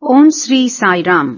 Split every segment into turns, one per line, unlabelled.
ఓం శ్రీ సాయిరామ్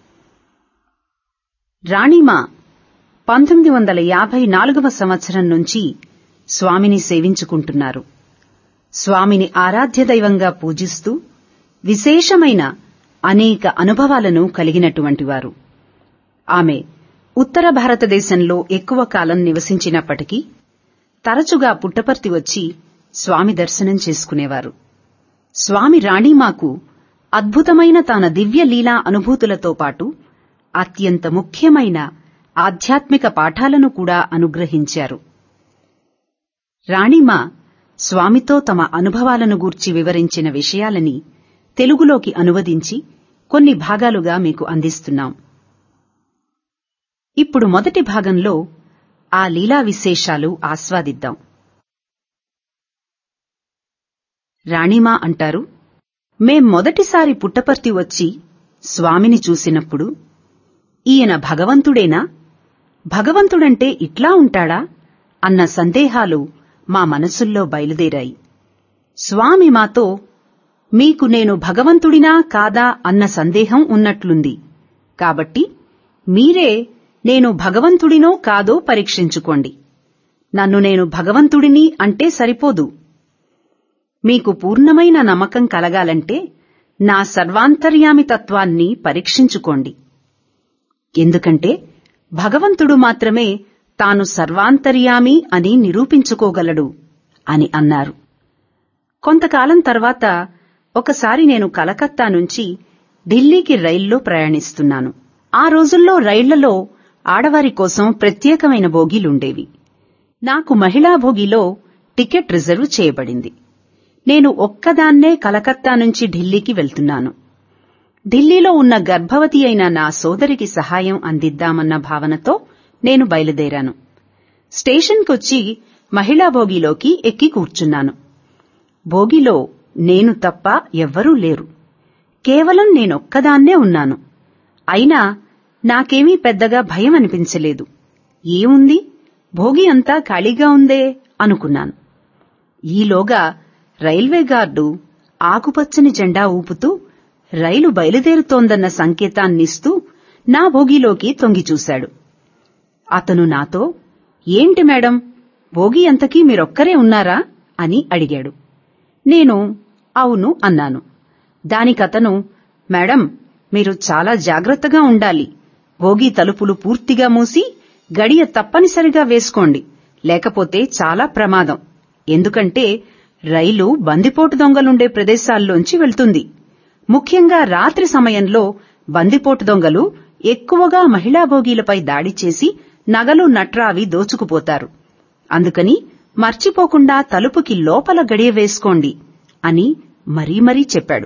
రాణిమా పంతొమ్మిది వందల యాభై నాలుగవ సంవత్సరం నుంచి స్వామిని సేవించుకుంటున్నారు స్వామిని ఆరాధ్య దైవంగా పూజిస్తూ విశేషమైన అనేక అనుభవాలను కలిగినటువంటివారు ఆమె ఉత్తర భారతదేశంలో ఎక్కువ కాలం నివసించినప్పటికీ తరచుగా పుట్టపర్తి వచ్చి స్వామి దర్శనం చేసుకునేవారు స్వామి రాణిమాకు అద్భుతమైన తన దివ్య లీలా అనుభూతులతో పాటు అత్యంత ముఖ్యమైన ఆధ్యాత్మిక పాఠాలను కూడా అనుగ్రహించారు రాణిమా స్వామితో తమ అనుభవాలను గూర్చి వివరించిన విషయాలని తెలుగులోకి అనువదించి కొన్ని భాగాలుగా మీకు అందిస్తున్నాం ఇప్పుడు మొదటి భాగంలో ఆ లీలా విశేషాలు ఆస్వాదిద్దాం రాణిమా అంటారు మేం మొదటిసారి పుట్టపర్తి వచ్చి స్వామిని చూసినప్పుడు ఈయన భగవంతుడేనా భగవంతుడంటే ఇట్లా ఉంటాడా అన్న సందేహాలు మా మనసుల్లో బయలుదేరాయి స్వామి మాతో మీకు నేను భగవంతుడినా కాదా అన్న సందేహం ఉన్నట్లుంది కాబట్టి మీరే నేను భగవంతుడినో కాదో పరీక్షించుకోండి నన్ను నేను భగవంతుడిని అంటే సరిపోదు మీకు పూర్ణమైన నమ్మకం కలగాలంటే నా సర్వాంతర్యామి తత్వాన్ని పరీక్షించుకోండి ఎందుకంటే భగవంతుడు మాత్రమే తాను సర్వాంతర్యామి అని నిరూపించుకోగలడు అని అన్నారు కొంతకాలం తర్వాత ఒకసారి నేను కలకత్తా నుంచి ఢిల్లీకి రైల్లో ప్రయాణిస్తున్నాను ఆ రోజుల్లో రైళ్లలో ఆడవారి కోసం ప్రత్యేకమైన బోగీలుండేవి నాకు మహిళా భోగిలో టికెట్ రిజర్వ్ చేయబడింది నేను ఒక్కదాన్నే కలకత్తా నుంచి ఢిల్లీకి వెళ్తున్నాను ఢిల్లీలో ఉన్న గర్భవతి అయిన నా సోదరికి సహాయం అందిద్దామన్న భావనతో నేను బయలుదేరాను స్టేషన్కొచ్చి మహిళా భోగిలోకి ఎక్కి కూర్చున్నాను భోగిలో నేను తప్ప ఎవ్వరూ లేరు కేవలం నేనొక్కదాన్నే ఉన్నాను అయినా నాకేమీ పెద్దగా భయం అనిపించలేదు ఏముంది భోగి అంతా ఖాళీగా ఉందే అనుకున్నాను ఈలోగా రైల్వే గార్డు ఆకుపచ్చని జెండా ఊపుతూ రైలు బయలుదేరుతోందన్న సంకేతాన్నిస్తూ నా భోగిలోకి తొంగిచూశాడు అతను నాతో ఏంటి మేడం భోగి అంతకీ మీరొక్కరే ఉన్నారా అని అడిగాడు నేను అవును అన్నాను దానికతను మేడం మీరు చాలా జాగ్రత్తగా ఉండాలి భోగి తలుపులు పూర్తిగా మూసి గడియ తప్పనిసరిగా వేసుకోండి లేకపోతే చాలా ప్రమాదం ఎందుకంటే రైలు బందిపోటు దొంగలుండే ప్రదేశాల్లోంచి వెళ్తుంది ముఖ్యంగా రాత్రి సమయంలో బందిపోటు దొంగలు ఎక్కువగా మహిళా భోగీలపై దాడి చేసి నగలు నట్రావి దోచుకుపోతారు అందుకని మర్చిపోకుండా తలుపుకి లోపల గడియ వేసుకోండి అని మరీ మరీ చెప్పాడు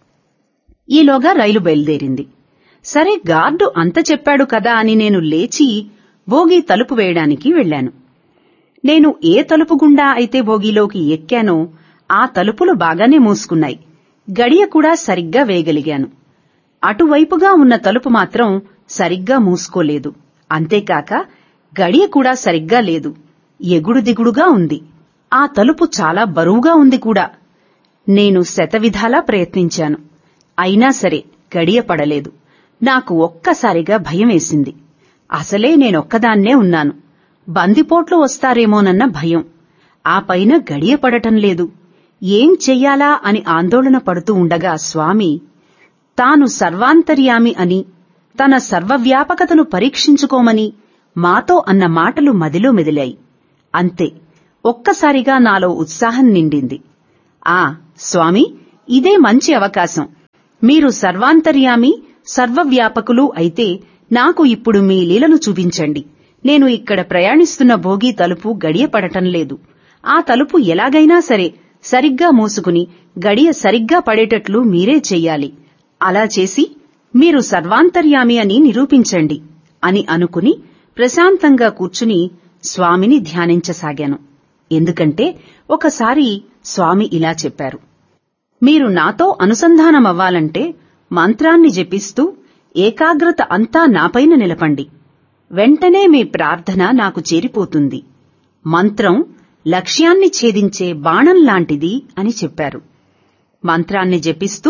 ఈలోగా రైలు బయలుదేరింది సరే గార్డు అంత చెప్పాడు కదా అని నేను లేచి భోగి తలుపు వేయడానికి వెళ్లాను నేను ఏ తలుపు గుండా అయితే భోగిలోకి ఎక్కానో ఆ తలుపులు బాగానే మూసుకున్నాయి గడియ కూడా సరిగ్గా వేయగలిగాను అటువైపుగా ఉన్న తలుపు మాత్రం సరిగ్గా మూసుకోలేదు అంతేకాక గడియ కూడా సరిగ్గా లేదు ఎగుడు దిగుడుగా ఉంది ఆ తలుపు చాలా బరువుగా ఉంది కూడా నేను శతవిధాలా ప్రయత్నించాను అయినా సరే గడియ పడలేదు నాకు ఒక్కసారిగా భయం వేసింది అసలే నేనొక్కదాన్నే ఉన్నాను బందిపోట్లు వస్తారేమోనన్న భయం ఆ పైన గడియ పడటం లేదు ఏం చెయ్యాలా అని ఆందోళన పడుతూ ఉండగా స్వామి తాను సర్వాంతర్యామి అని తన సర్వవ్యాపకతను పరీక్షించుకోమని మాతో అన్న మాటలు మదిలో మెదిలాయి అంతే ఒక్కసారిగా నాలో ఉత్సాహం నిండింది ఆ స్వామి ఇదే మంచి అవకాశం మీరు సర్వాంతర్యామి సర్వవ్యాపకులు అయితే నాకు ఇప్పుడు మీ లీలను చూపించండి నేను ఇక్కడ ప్రయాణిస్తున్న భోగి తలుపు గడియ పడటం లేదు ఆ తలుపు ఎలాగైనా సరే సరిగ్గా మూసుకుని గడియ సరిగ్గా పడేటట్లు మీరే చెయ్యాలి అలా చేసి మీరు సర్వాంతర్యామి అని నిరూపించండి అని అనుకుని ప్రశాంతంగా కూర్చుని స్వామిని ధ్యానించసాగాను ఎందుకంటే ఒకసారి స్వామి ఇలా చెప్పారు మీరు నాతో అనుసంధానమవ్వాలంటే మంత్రాన్ని జపిస్తూ ఏకాగ్రత అంతా నాపైన నిలపండి వెంటనే మీ ప్రార్థన నాకు చేరిపోతుంది మంత్రం లక్ష్యాన్ని ఛేదించే బాణం లాంటిది అని చెప్పారు మంత్రాన్ని జపిస్తూ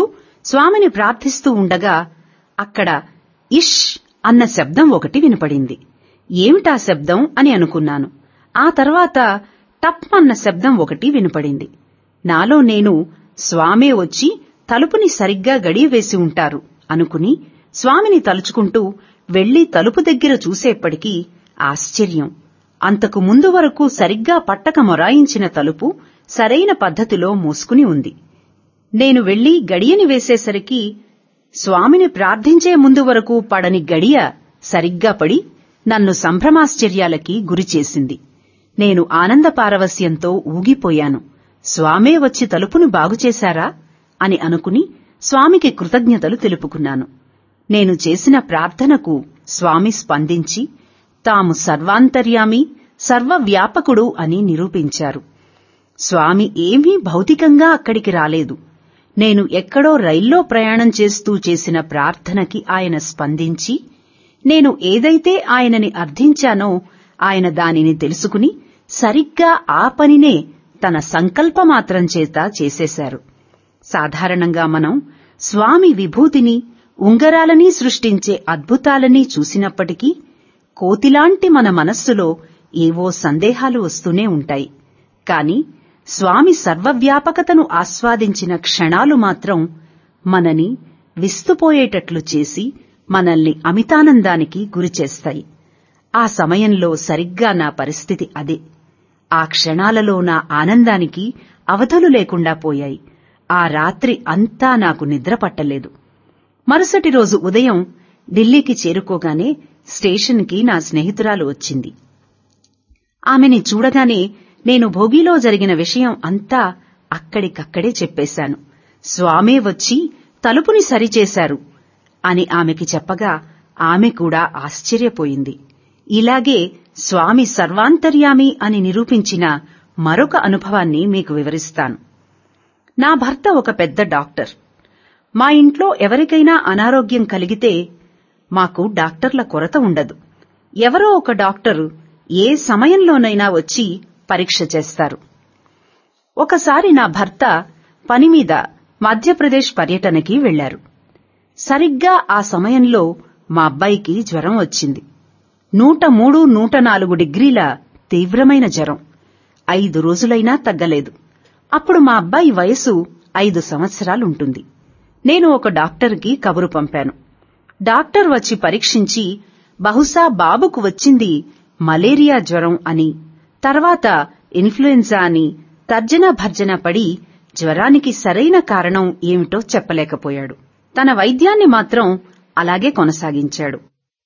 స్వామిని ప్రార్థిస్తూ ఉండగా అక్కడ ఇష్ అన్న శబ్దం ఒకటి వినపడింది ఏమిటా శబ్దం అని అనుకున్నాను ఆ తర్వాత టప్ అన్న శబ్దం ఒకటి వినపడింది నాలో నేను స్వామే వచ్చి తలుపుని సరిగ్గా గడియవేసి ఉంటారు అనుకుని స్వామిని తలుచుకుంటూ వెళ్లి తలుపు దగ్గర చూసేప్పటికీ ఆశ్చర్యం అంతకు ముందు వరకు సరిగ్గా పట్టక మొరాయించిన తలుపు సరైన పద్ధతిలో మూసుకుని ఉంది నేను వెళ్లి గడియని వేసేసరికి స్వామిని ప్రార్థించే ముందు వరకు పడని గడియ సరిగ్గా పడి నన్ను సంభ్రమాశ్చర్యాలకి గురిచేసింది నేను ఆనంద పారవస్యంతో ఊగిపోయాను స్వామే వచ్చి తలుపును బాగుచేశారా అని అనుకుని స్వామికి కృతజ్ఞతలు తెలుపుకున్నాను నేను చేసిన ప్రార్థనకు స్వామి స్పందించి తాము సర్వాంతర్యామి సర్వవ్యాపకుడు అని నిరూపించారు స్వామి ఏమీ భౌతికంగా అక్కడికి రాలేదు నేను ఎక్కడో రైల్లో ప్రయాణం చేస్తూ చేసిన ప్రార్థనకి ఆయన స్పందించి నేను ఏదైతే ఆయనని అర్థించానో ఆయన దానిని తెలుసుకుని సరిగ్గా ఆ పనినే తన సంకల్పమాత్రం చేత చేసేశారు సాధారణంగా మనం స్వామి విభూతిని ఉంగరాలని సృష్టించే అద్భుతాలని చూసినప్పటికీ కోతిలాంటి మన మనస్సులో ఏవో సందేహాలు వస్తూనే ఉంటాయి కాని స్వామి సర్వవ్యాపకతను ఆస్వాదించిన క్షణాలు మాత్రం మనని విస్తుపోయేటట్లు చేసి మనల్ని అమితానందానికి గురిచేస్తాయి ఆ సమయంలో సరిగ్గా నా పరిస్థితి అదే ఆ క్షణాలలో నా ఆనందానికి అవధులు లేకుండా పోయాయి ఆ రాత్రి అంతా నాకు నిద్ర పట్టలేదు మరుసటి రోజు ఉదయం ఢిల్లీకి చేరుకోగానే స్టేషన్కి నా స్నేహితురాలు వచ్చింది ఆమెని చూడగానే నేను భోగిలో జరిగిన విషయం అంతా అక్కడికక్కడే చెప్పేశాను స్వామే వచ్చి తలుపుని సరిచేశారు అని ఆమెకి చెప్పగా ఆమె కూడా ఆశ్చర్యపోయింది ఇలాగే స్వామి సర్వాంతర్యామి అని నిరూపించిన మరొక అనుభవాన్ని మీకు వివరిస్తాను నా భర్త ఒక పెద్ద డాక్టర్ మా ఇంట్లో ఎవరికైనా అనారోగ్యం కలిగితే మాకు డాక్టర్ల కొరత ఉండదు ఎవరో ఒక డాక్టరు ఏ సమయంలోనైనా వచ్చి పరీక్ష చేస్తారు ఒకసారి నా భర్త పనిమీద మధ్యప్రదేశ్ పర్యటనకి వెళ్లారు సరిగ్గా ఆ సమయంలో మా అబ్బాయికి జ్వరం వచ్చింది నూట మూడు నూట నాలుగు డిగ్రీల తీవ్రమైన జ్వరం ఐదు రోజులైనా తగ్గలేదు అప్పుడు మా అబ్బాయి వయసు ఐదు సంవత్సరాలుంటుంది నేను ఒక డాక్టర్కి కబురు పంపాను డాక్టర్ వచ్చి పరీక్షించి బహుశా బాబుకు వచ్చింది మలేరియా జ్వరం అని తర్వాత ఇన్ఫ్లుయెన్జా అని తర్జన భర్జన పడి జ్వరానికి సరైన కారణం ఏమిటో చెప్పలేకపోయాడు తన వైద్యాన్ని మాత్రం అలాగే కొనసాగించాడు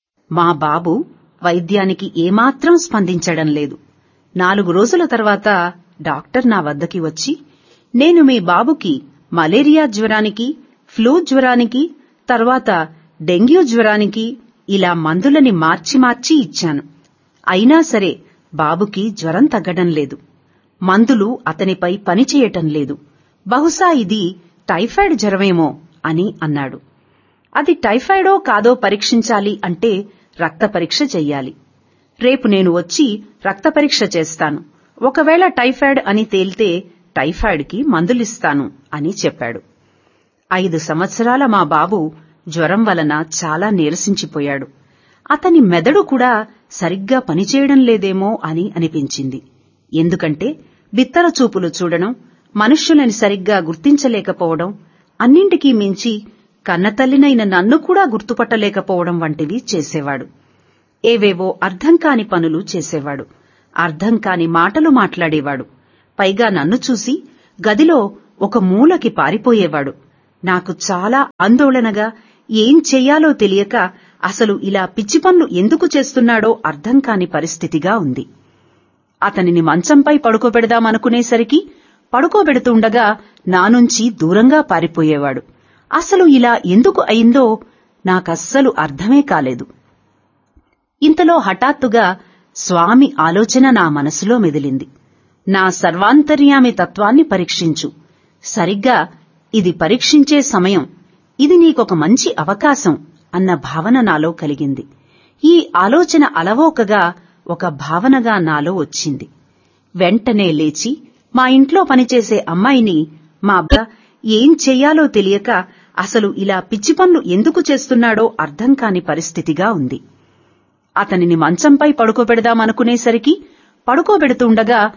మా బాబు వైద్యానికి ఏమాత్రం స్పందించడం లేదు నాలుగు రోజుల తర్వాత డాక్టర్ నా వద్దకి వచ్చి నేను మీ బాబుకి మలేరియా జ్వరానికి ఫ్లూ జ్వరానికి తర్వాత డెంగ్యూ జ్వరానికి ఇలా మందులని మార్చి మార్చి ఇచ్చాను అయినా సరే బాబుకి జ్వరం తగ్గడం లేదు మందులు అతనిపై పనిచేయటం లేదు బహుశా ఇది టైఫాయిడ్ జ్వరమేమో అని అన్నాడు అది టైఫాయిడో కాదో పరీక్షించాలి అంటే రక్త పరీక్ష చెయ్యాలి రేపు నేను వచ్చి రక్త పరీక్ష చేస్తాను ఒకవేళ టైఫాయిడ్ అని తేలితే టైఫాయిడ్కి మందులిస్తాను అని చెప్పాడు ఐదు సంవత్సరాల మా బాబు జ్వరం వలన చాలా నీరసించిపోయాడు అతని మెదడు కూడా సరిగ్గా పనిచేయడం లేదేమో అని అనిపించింది ఎందుకంటే బిత్తర చూపులు చూడడం మనుష్యులని సరిగ్గా గుర్తించలేకపోవడం అన్నింటికీ మించి కన్నతల్లినైన నన్ను కూడా గుర్తుపట్టలేకపోవడం వంటివి చేసేవాడు ఏవేవో అర్థం కాని పనులు చేసేవాడు అర్థం కాని మాటలు మాట్లాడేవాడు పైగా నన్ను చూసి గదిలో ఒక మూలకి పారిపోయేవాడు నాకు చాలా ఆందోళనగా ఏం చెయ్యాలో తెలియక అసలు ఇలా పిచ్చి పనులు ఎందుకు చేస్తున్నాడో అర్థం కాని పరిస్థితిగా ఉంది అతనిని మంచంపై పడుకోబెడదామనుకునేసరికి పడుకోబెడుతుండగా నా నుంచి దూరంగా పారిపోయేవాడు అసలు ఇలా ఎందుకు అయిందో నాకస్సలు అర్థమే కాలేదు ఇంతలో హఠాత్తుగా స్వామి ఆలోచన నా మనసులో మెదిలింది నా సర్వాంతర్యామి తత్వాన్ని పరీక్షించు సరిగ్గా ఇది పరీక్షించే సమయం ఇది నీకొక మంచి అవకాశం అన్న భావన నాలో కలిగింది ఈ ఆలోచన అలవోకగా ఒక భావనగా నాలో వచ్చింది వెంటనే లేచి మా ఇంట్లో పనిచేసే అమ్మాయిని మా అబ్బ ఏం చెయ్యాలో తెలియక అసలు ఇలా పిచ్చి పనులు ఎందుకు చేస్తున్నాడో అర్థం కాని పరిస్థితిగా ఉంది అతనిని మంచంపై పడుకోబెడదామనుకునేసరికి పడుకోబెడుతుండగా